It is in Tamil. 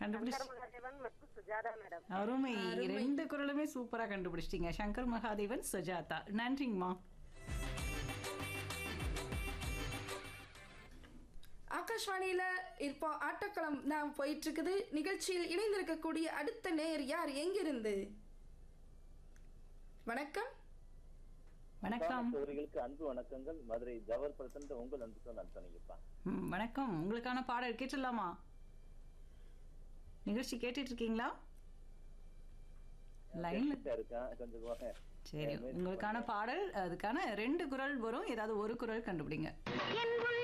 கண்டுபிடிச்சு சங்கர் மகாதேவன் மற்றும் சுஜாதா மேடம் அருமை ரெண்டு குரலுமே சூப்பரா கண்டுபிடிச்சிட்டீங்க சங்கர் மகாதேவன் சுஜாதா நன்றிங்கம்மா ஆகாஷ்வாணியில இப்போ ஆட்டக்களம் தான் போயிட்டு இருக்குது நிகழ்ச்சியில் இணைந்திருக்கக்கூடிய அடுத்த நேயர் யார் எங்கிருந்து வணக்கம் வணக்கம் சோதரிகளுக்கு அன்பு வணக்கங்கள் மதுரை ஜவஹர் பிரசன்ட் உங்கள் அன்புக்கு நான் சொன்னீங்கப்பா ம், வணக்கம் உங்களுக்கான பாடல் கேட்டுடலாமா நிகழ்ச்சி கேட்டுட்டு இருக்கீங்களா லைன்ல இருக்கேன் கொஞ்சம் வாங்க. சரி உங்களுக்கான பாடல் அதுக்கான ரெண்டு குரல் வரும் ஏதாவது ஒரு குரல் கண்டுபிடிங்க என் உள்ள